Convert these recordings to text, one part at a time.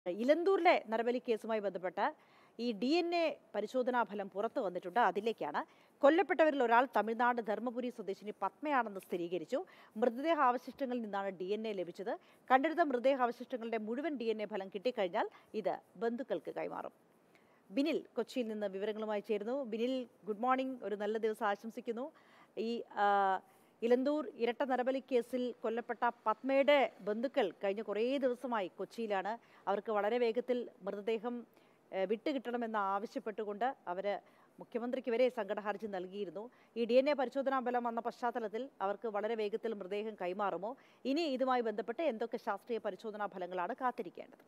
ഇലന്തൂരിലെ നരബലി കേസുമായി ബന്ധപ്പെട്ട് ഈ ഡി എൻ എ പരിശോധനാ ഫലം പുറത്തു വന്നിട്ടുണ്ട് അതിലേക്കാണ് കൊല്ലപ്പെട്ടവരിൽ ഒരാൾ തമിഴ്നാട് ധർമ്മപുരി സ്വദേശിനി പത്മയാണെന്ന് സ്ഥിരീകരിച്ചു മൃതദേഹാവശിഷ്ടങ്ങളിൽ നിന്നാണ് ഡി എൻ എ ലഭിച്ചത് കണ്ടെടുത്ത മൃതദേഹാവശിഷ്ടങ്ങളുടെ മുഴുവൻ ഡി എൻ എ ഫലം കിട്ടിക്കഴിഞ്ഞാൽ ഇത് ബന്ധുക്കൾക്ക് കൈമാറും ബിനിൽ കൊച്ചിയിൽ നിന്ന് വിവരങ്ങളുമായി ചേരുന്നു ബിനിൽ ഗുഡ് മോർണിംഗ് ഒരു നല്ല ദിവസം ആശംസിക്കുന്നു ഈ ആ, ഇലന്തൂർ ഇരട്ട നരബലി കേസിൽ കൊല്ലപ്പെട്ട പത്മയുടെ ബന്ധുക്കൾ കഴിഞ്ഞ കുറേ ദിവസമായി കൊച്ചിയിലാണ് അവർക്ക് വളരെ വേഗത്തിൽ മൃതദേഹം ഏഹ്, വിട്ടുകിട്ടണമെന്ന് ആവശ്യപ്പെട്ടുകൊണ്ട് അവർ മുഖ്യമന്ത്രിക്ക് വരെ സങ്കട ഹർജി നൽകിയിരുന്നു ഈ ഡി എൻ എ പരിശോധനാ ഫലം വന്ന പശ്ചാത്തലത്തിൽ അവർക്ക് വളരെ വേഗത്തിൽ മൃതദേഹം കൈമാറുമോ ഇനി ഇതുമായി ബന്ധപ്പെട്ട് എന്തൊക്കെ ശാസ്ത്രീയ പരിശോധനാ ഫലങ്ങളാണ് കാത്തിരിക്കേണ്ടത്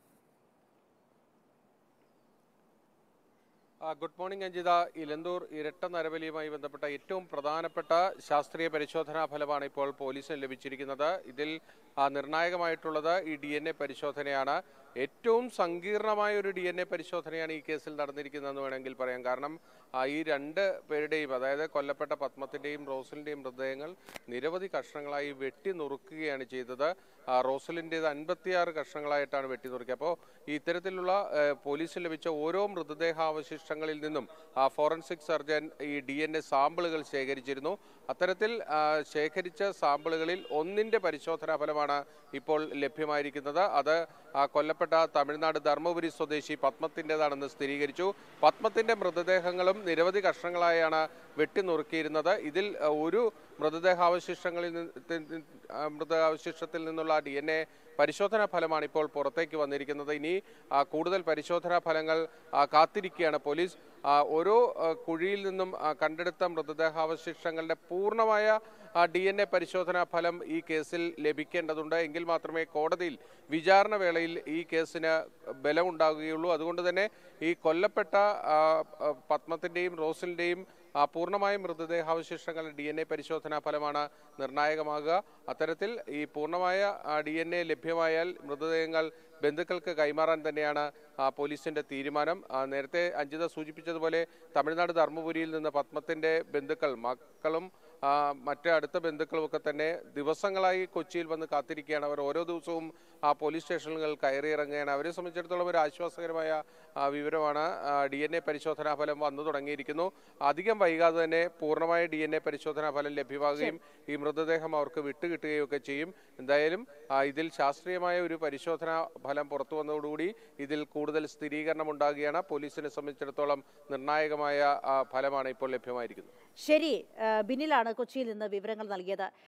ആ, ഗുഡ് മോർണിംഗ് അഞ്ജിത ഇലന്തൂർ ഇരട്ട നരബലിയുമായി ബന്ധപ്പെട്ട ഏറ്റവും പ്രധാനപ്പെട്ട ശാസ്ത്രീയ പരിശോധനാ ഫലമാണ് ഇപ്പോൾ പോലീസിന് ലഭിച്ചിരിക്കുന്നത് ഇതിൽ ആ, നിർണായകമായിട്ടുള്ളത് ഈ ഡി എൻ എ പരിശോധനയാണ് ഏറ്റവും സങ്കീർണമായ ഒരു ഡി എൻ എ പരിശോധനയാണ് ഈ കേസിൽ നടന്നിരിക്കുന്നതെന്ന് വേണമെങ്കിൽ പറയാം കാരണം ആ, ഈ രണ്ട് പേരുടെയും അതായത് കൊല്ലപ്പെട്ട പത്മത്തിന്റെയും റോസലിന്റെയും മൃതദേഹങ്ങൾ നിരവധി കഷ്ണങ്ങളായി വെട്ടി നുറുക്കുകയാണ് ചെയ്തത് ആ, റോസലിന്റേത് അൻപത്തിയാറ് കഷ്ണങ്ങളായിട്ടാണ് വെട്ടി നുറുക്കിയത് അപ്പോൾ ഈ ഇത്തരത്തിലുള്ള ആ, പോലീസിന് ലഭിച്ച ഓരോ മൃതദേഹാവശിഷ്ടങ്ങളിൽ നിന്നും ആ, ഫോറൻസിക് സർജൻ ഈ ഡി എൻ എ സാമ്പിളുകൾ ശേഖരിച്ചിരുന്നു അത്തരത്തിൽ ആ, ശേഖരിച്ച സാമ്പിളുകളിൽ ഒന്നിന്റെ പരിശോധനാ ഫലമാണ് ഇപ്പോൾ ലഭ്യമായിരിക്കുന്നത് അത് ആ, കൊല്ലപ്പെട്ട തമിഴ്നാട് ധർമ്മപുരി സ്വദേശി പത്മത്തിൻ്റെതാണെന്ന് സ്ഥിരീകരിച്ചു പത്മത്തിന്റെ മൃതദേഹങ്ങളും നിരവധി കഷ്ണങ്ങളായാണ് വെട്ടിനുറുക്കിയിരുന്നത് ഇതിൽ ആ, ഒരു മൃതദേഹാവശിഷ്ടങ്ങളിൽ നിന്ന് ആ, മൃതദേഹാവശിഷ്ടത്തിൽ നിന്നുള്ള ഡി എൻ എ പരിശോധനാ ഫലമാണ് ഇപ്പോൾ പുറത്തേക്ക് വന്നിരിക്കുന്നത് ഇനി ആ, കൂടുതൽ പരിശോധനാ ഫലങ്ങൾ ആ, കാത്തിരിക്കുകയാണ് പോലീസ് ആ, ഓരോ ആ, കുഴിയിൽ നിന്നും ആ, കണ്ടെടുത്ത മൃതദേഹാവശിഷ്ടങ്ങളുടെ പൂർണ്ണമായ ഡി എൻ എ പരിശോധനാ ഫലം ഈ കേസിൽ ലഭിക്കേണ്ടതുണ്ട് എങ്കിൽ മാത്രമേ കോടതിയിൽ വിചാരണ വേളയിൽ ഈ കേസിന് ബലമുണ്ടാകുകയുള്ളൂ അതുകൊണ്ട് തന്നെ ഈ കൊല്ലപ്പെട്ട ആ, ആ, പത്മത്തിന്റെയും റോസിന്റെയും ആ പൂർണ്ണമായ മൃതദേഹാവശിഷ്ടങ്ങളുടെ ഡി എൻ എ പരിശോധനാ ഫലമാണ് നിർണായകമാകുക അത്തരത്തിൽ ഈ പൂർണ്ണമായ ഡി എൻ എ ലഭ്യമായാൽ മൃതദേഹങ്ങൾ ബന്ധുക്കൾക്ക് കൈമാറാൻ തന്നെയാണ് ആ, പോലീസിന്റെ തീരുമാനം ആ, നേരത്തെ അഞ്ജിത സൂചിപ്പിച്ചതുപോലെ തമിഴ്നാട് ധർമ്മപുരിയിൽ നിന്ന് പത്മത്തിന്റെ ബന്ധുക്കൾ മക്കളും ആ, മറ്റ് അടുത്ത ബന്ധുക്കളും ഒക്കെ തന്നെ ദിവസങ്ങളായി കൊച്ചിയിൽ വന്ന് കാത്തിരിക്കുകയാണ് അവർ ഓരോ ദിവസവും ആ പോലീസ് സ്റ്റേഷനുകൾ കയറിയിറങ്ങുകയാണ് അവരെ സംബന്ധിച്ചിടത്തോളം ഒരു ആശ്വാസകരമായ ആ, വിവരമാണ് ഡി എൻ എ പരിശോധനാ ഫലം വന്നു തുടങ്ങിയിരിക്കുന്നു അധികം വൈകാതെ തന്നെ പൂർണ്ണമായ ഡി എൻ എ പരിശോധനാ ഫലം ലഭ്യമാകുകയും ഈ മൃതദേഹം അവർക്ക് വിട്ടുകിട്ടുകയും ഒക്കെ ചെയ്യും എന്തായാലും ആ, ഇതിൽ ശാസ്ത്രീയമായ ഒരു പരിശോധനാ ഫലം പുറത്തു വന്നതോടുകൂടി ഇതിൽ കൂടുതൽ സ്ഥിരീകരണം ഉണ്ടാകുകയാണ് പോലീസിനെ സംബന്ധിച്ചിടത്തോളം നിർണായകമായ ആ, ഫലമാണ് ഇപ്പോൾ ലഭ്യമായിരിക്കുന്നത് ശരി ആ, ബിനിലാണ് കൊച്ചിയിൽ നിന്ന് വിവരങ്ങൾ നൽകിയത്